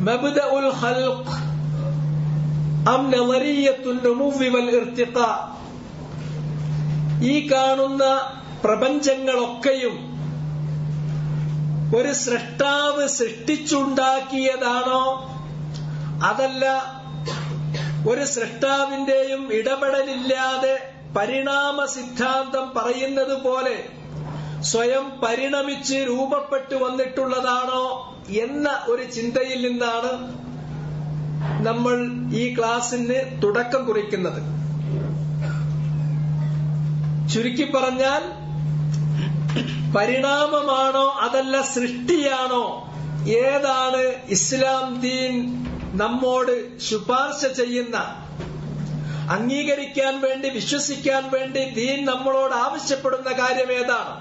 മബ്ദഉൽ ഖൽഖ് അം നളരിയത്തുൻ നുമുവി വൽ ഇർത്തിഖാ ഈ കാണുന്ന പ്രപഞ്ചങ്ങളൊക്കെയും ഒരു സൃഷ്ടാവ് സൃഷ്ടിച്ചുണ്ടാക്കിയതാണോ അതല്ല ഒരു സൃഷ്ടാവിന്റെയും ഇടപെടലില്ലാതെ പരിണാമ സിദ്ധാന്തം പറയുന്നത് പോലെ സ്വയം പരിണമിച്ച് രൂപപ്പെട്ടു വന്നിട്ടുള്ളതാണോ എന്ന ഒരു ചിന്തയിൽ നിന്നാണ് നമ്മൾ ഈ ക്ലാസ്സിന് തുടക്കം കുറിക്കുന്നത് ചുരുക്കി പറഞ്ഞാൽ പരിണാമമാണോ അതല്ല സൃഷ്ടിയാണോ ഏതാണ് ഇസ്ലാം ദീൻ നമ്മോട് ശുപാർശ ചെയ്യുന്ന അംഗീകരിക്കാൻ വേണ്ടി വിശ്വസിക്കാൻ വേണ്ടി ദീൻ നമ്മളോട് ആവശ്യപ്പെടുന്ന കാര്യം ഏതാണ്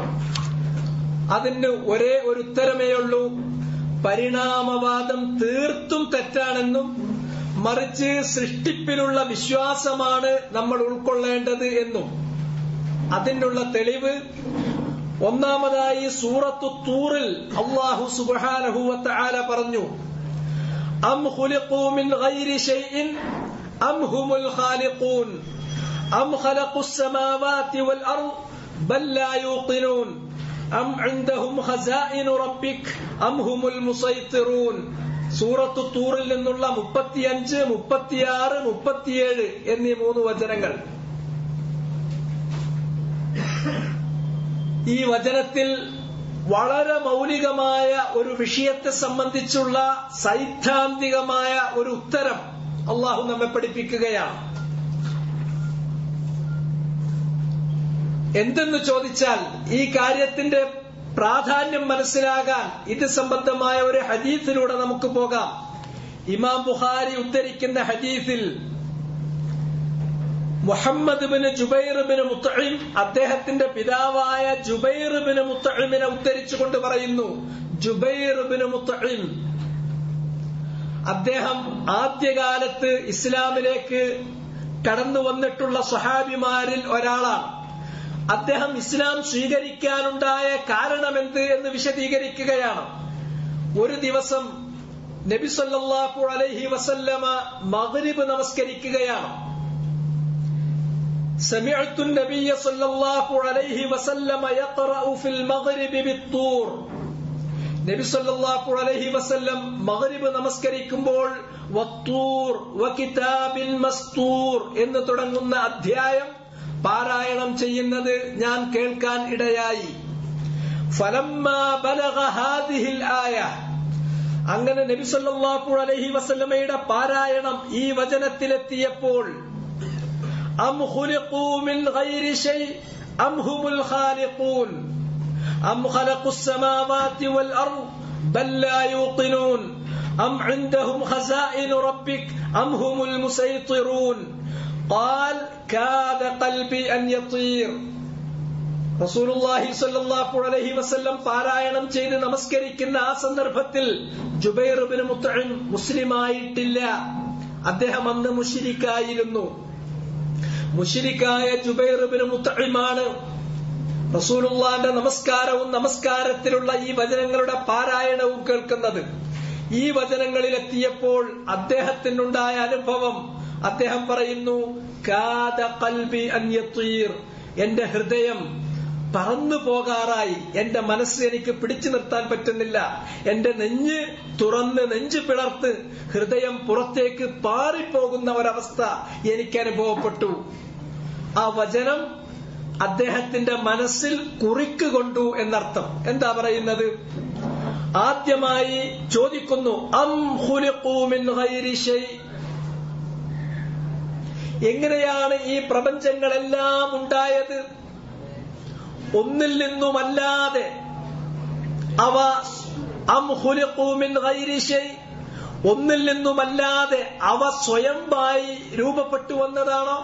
അതിന് ഒരേ ഒരു ഉത്തരമേ ഉള്ളൂ പരിണാമവാദം തീർത്തും തെറ്റാണെന്നും മറിച്ച് സൃഷ്ടിപ്പിലുള്ള വിശ്വാസമാണ് നമ്മൾ ഉൾക്കൊള്ളേണ്ടത് എന്നും അതിനുള്ള തെളിവ് ഒന്നാമതായി സൂറത്തു തൂറിൽ അള്ളാഹു സുബാനഹുവത്ത് ആല പറഞ്ഞു അം ഖുലിഖൂ മിൻ ഗൈരി ഷൈഇൻ അം ഹുമുൽ ഖാലിഖൂൻ അം ഖലഖു السماوات والأرض بل لا يوقنون أم عندهم خزائن ربك أم هم المسيطرون സൂറത്തു തൂറിൽ നിന്നുള്ള മുപ്പത്തിയഞ്ച് മുപ്പത്തിയാറ് മുപ്പത്തിയേഴ് എന്നീ മൂന്ന് വചനങ്ങൾ ഈ വചനത്തിൽ വളരെ മൗലികമായ ഒരു വിഷയത്തെ സംബന്ധിച്ചുള്ള സൈദ്ധാന്തികമായ ഒരു ഉത്തരം അള്ളാഹു നമ്മെ പഠിപ്പിക്കുകയാണ് എന്തെന്ന് ചോദിച്ചാൽ ഈ കാര്യത്തിന്റെ പ്രാധാന്യം മനസ്സിലാകാൻ ഇത് സംബന്ധമായ ഒരു ഹദീസിലൂടെ നമുക്ക് പോകാം ഇമാം ബുഖാരി ഉദ്ധരിക്കുന്ന ഹദീസിൽ Muhammad bin Jubair bin Mutim അദ്ദേഹത്തിന്റെ പിതാവായ ജുബൈർ ബിന് മുത്തഹിമിനെ ഉദ്ധരിച്ചുകൊണ്ട് പറയുന്നു ജുബൈർ ബിന് മുത്തഹിം അദ്ദേഹം ആദ്യകാലത്ത് ഇസ്ലാമിലേക്ക് കടന്നു വന്നിട്ടുള്ള സ്വഹാബിമാരിൽ ഒരാളാണ് അദ്ദേഹം ഇസ്ലാം സ്വീകരിക്കാനുണ്ടായ കാരണമെന്ത് എന്ന് വിശദീകരിക്കുകയാണ് ഒരു ദിവസം നബി സല്ലല്ലാഹു അലൈഹി വസല്ലമ മഗ്രിബ് നമസ്കരിക്കുകയാണ് سمعت النبي صلى الله عليه وسلم يقرأ في المغرب بالطور നബി സല്ലല്ലാഹു അലൈഹി വസല്ലം മഗ്രിബ് നമസ്കരിക്കുമ്പോൾ വത്തൂർ വകിതാബിൻ മസ്തൂർ എന്ന് തുടങ്ങുന്ന അധ്യായം പാരായണം ചെയ്യുന്നത് ഞാൻ കേൾക്കാൻ ഇടയായി ഫലമ്മ ബലഗ ഹാദിഹിൽ ആയ അങ്ങനെ നബി സല്ലല്ലാഹു അലൈഹി വസല്ലമയുടെ പാരായണം ഈ വചനത്തിലെത്തിയപ്പോൾ أم خلقوا من غير شيء أم هم الخالقون أم خلقوا السماوات والأرض بل لا يوقنون أم عندهم خزائن ربك أم هم المسيطرون قال كاد قلبي أن يطير റസൂലുള്ളാഹി സ്വല്ലല്ലാഹു അലൈഹി വസല്ലം പാരായണം ചെയ്ത് നമസ്കരിക്കുന്ന ആ സന്ദർഭത്തിൽ ജുബൈർ ബിൻ മുത്തഇം മുസ്ലിമായിട്ടില്ല അദ്ദേഹം അന്ന് മുഷിരിക്കായിരുന്നു മുഷിരിക്കായ ജുബൈർ ബിൻ മുത്തഇമാണ് റസൂലുള്ളാന്റെ നമസ്കാരവും നമസ്കാരത്തിലുള്ള ഈ വചനങ്ങളുടെ പാരായണവും കേൾക്കുന്നത് ഈ വചനങ്ങളിൽ എത്തിയപ്പോൾ അദ്ദേഹത്തിനുണ്ടായ അനുഭവം അദ്ദേഹം പറയുന്നു കാദ കൽബി അന്യത്തീർ എന്റെ ഹൃദയം പറന്നു പോകാറായി എന്റെ മനസ്സ് എനിക്ക് പിടിച്ചു നിർത്താൻ പറ്റുന്നില്ല എന്റെ നെഞ്ഞ് തുറന്ന് നെഞ്ച് പിളർത്ത് ഹൃദയം പുറത്തേക്ക് പാറിപ്പോകുന്ന ഒരവസ്ഥ എനിക്ക് അനുഭവപ്പെട്ടു ആ വചനം അദ്ദേഹത്തിന്റെ മനസ്സിൽ കുറിക്കുകൊണ്ടു എന്നർത്ഥം എന്താ പറയുന്നത് ആദ്യമായി ചോദിക്കുന്നു അം ഖുലിഖൂ മിൻ ഗൈരി ഷൈ എങ്ങനെയാണ് ഈ പ്രപഞ്ചങ്ങളെല്ലാം ഉണ്ടായത് ഒന്നിൽ നിന്നുമല്ലാതെ അവ അം ഖുലിഖൂ മിൻ ഗൈരി ഷൈ ഒന്നിൽ നിന്നുമല്ലാതെ അവ സ്വയംമായി രൂപപ്പെട്ടു വന്നതാണോ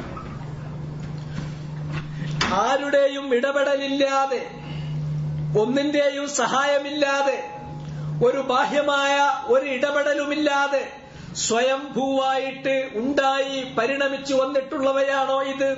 ആരുടെയും ഇടപെടലില്ലാതെ ഒന്നിന്റെയും സഹായമില്ലാതെ ഒരു ബാഹ്യമായ ഒരു ഇടപെടലുമില്ലാതെ സ്വയംഭൂവായിട്ട് ഉണ്ടായി പരിണമിച്ചു വന്നിട്ടുള്ളവയാണോ ഇത്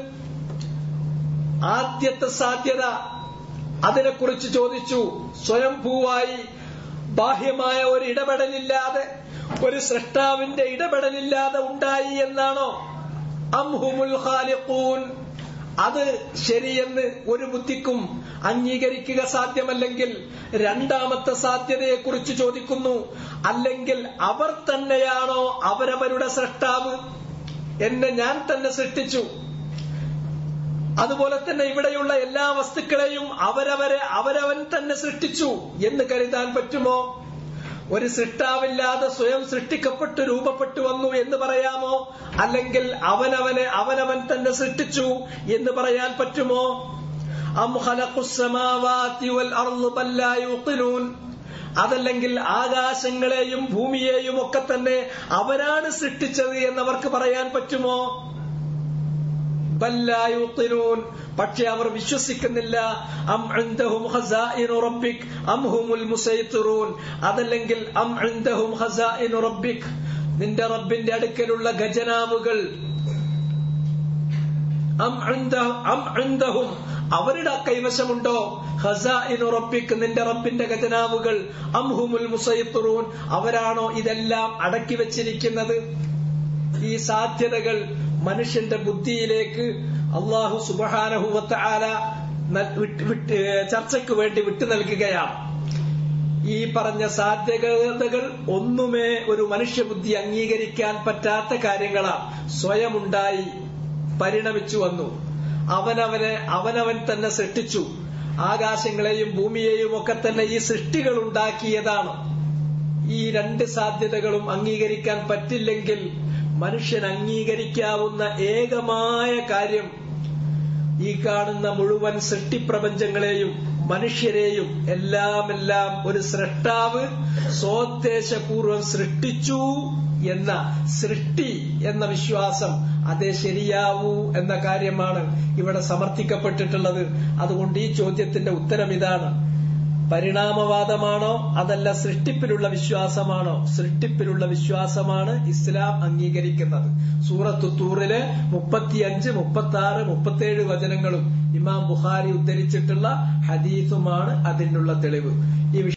ആദ്യത്തെ സാധ്യത അതിനെക്കുറിച്ച് ചോദിച്ചു സ്വയംഭൂവായി ബാഹ്യമായ ഒരു ഇടപെടലില്ലാതെ ഒരു സൃഷ്ടാവിന്റെ ഇടപെടലില്ലാതെ ഉണ്ടായി എന്നാണോ അംഹുമുൽ ഖാലിഖൂൻ അത് ശരിയെന്ന് ഒരു ബുദ്ധിക്കും അംഗീകരിക്കുക സാധ്യമല്ലെങ്കിൽ രണ്ടാമത്തെ സാധ്യതയെക്കുറിച്ച് ചോദിക്കുന്നു അല്ലെങ്കിൽ അവർ തന്നെയാണോ അവരവരുടെ സൃഷ്ടാവ് എന്നെ ഞാൻ തന്നെ സൃഷ്ടിച്ചു അതുപോലെ തന്നെ ഇവിടെയുള്ള എല്ലാ വസ്തുക്കളെയും അവരവരെ അവരവൻ തന്നെ സൃഷ്ടിച്ചു എന്ന് കരുതാൻ പറ്റുമോ ഒരു സൃഷ്ടാവില്ലാതെ സ്വയം സൃഷ്ടിക്കപ്പെട്ടു രൂപപ്പെട്ടു വന്നു എന്ന് പറയാമോ അല്ലെങ്കിൽ അവനവനെ അവനവൻ തന്നെ സൃഷ്ടിച്ചു എന്ന് പറയാൻ പറ്റുമോ അം ഖലഖുസ്സമാവാതി വൽ അർള് ബൽ ലാ യുഖിനൂൻ അതല്ലെങ്കിൽ ആകാശങ്ങളെയും ഭൂമിയെയും ഒക്കെ തന്നെ അവരാണ് സൃഷ്ടിച്ചത് എന്നവർക്ക് പറയാൻ പറ്റുമോ ബല്ലായുത്തിനൂൻ പക്ഷെ അവർ വിശ്വസിക്കുന്നില്ല അം ഇൻദഹും ഖസാഇനു റബ്ബിക് അം ഹുമുൽ മുസൈത്തിറൂൻ അതല്ലെങ്കിൽ അം ഇൻദഹും ഖസാഇനു റബ്ബിക് നിന്റെ റബ്ബിന്റെ അടുക്കലുള്ള ഖജനാവുകൾ അം ഇൻദഹും അം ഇൻദഹും അവരുടെ കൈവശമുണ്ടോ ഖസാഇനു റബ്ബിക് നിന്റെ റബ്ബിന്റെ ഖജനാവുകൾ അം ഹുമുൽ മുസൈത്തിറൂൻ അവരാണോ ഇതെല്ലാം അടക്കി വെച്ചിരിക്കുന്നത് ഈ സാധ്യതകൾ മനുഷ്യന്റെ ബുദ്ധിയിലേക്ക് അള്ളാഹു സുബാനഹുവത്ത ആല ചർച്ചയ്ക്ക് വേണ്ടി വിട്ടു നൽകുകയാണ് ഈ പറഞ്ഞ സാധ്യതകൾ ഒന്നുമേ ഒരു മനുഷ്യബുദ്ധി അംഗീകരിക്കാൻ പറ്റാത്ത കാര്യങ്ങളാണ് സ്വയമുണ്ടായി പരിണമിച്ചു വന്നു അവനവനെ അവനവൻ തന്നെ സൃഷ്ടിച്ചു ആകാശങ്ങളെയും ഭൂമിയെയും ഒക്കെ തന്നെ ഈ സൃഷ്ടികൾ ഉണ്ടാക്കിയതാണ് ഈ രണ്ട് സാധ്യതകളും അംഗീകരിക്കാൻ പറ്റില്ലെങ്കിൽ മനുഷ്യൻ അംഗീകരിക്കാവുന്ന ഏകമായ കാര്യം ഈ കാണുന്ന മുഴുവൻ സൃഷ്ടിപ്രപഞ്ചങ്ങളെയും മനുഷ്യരെയും എല്ലാം എല്ലാം ഒരു സൃഷ്ടാവ് സ്വോദ്ദേശപൂർവം സൃഷ്ടിച്ചു എന്ന സൃഷ്ടി എന്ന വിശ്വാസം അതേ ശരിയാവൂ എന്ന കാര്യമാണ് ഇവിടെ സമർത്ഥിക്കപ്പെട്ടിട്ടുള്ളത് അതുകൊണ്ട് ഈ ചോദ്യത്തിന്റെ ഉത്തരം ഇതാണ് പരിണാമവാദമാണോ അതല്ല സൃഷ്ടിപ്പിലുള്ള വിശ്വാസമാണോ സൃഷ്ടിപ്പിലുള്ള വിശ്വാസമാണ് ഇസ്ലാം അംഗീകരിക്കുന്നത് സൂറത്ത് തൂറിലെ മുപ്പത്തിയഞ്ച് മുപ്പത്തി ആറ് മുപ്പത്തിയേഴ് വചനങ്ങളും ഇമാം ബുഖാരി ഉദ്ധരിച്ചിട്ടുള്ള ഹദീസുമാണ് അതിനുള്ള തെളിവ് ഈ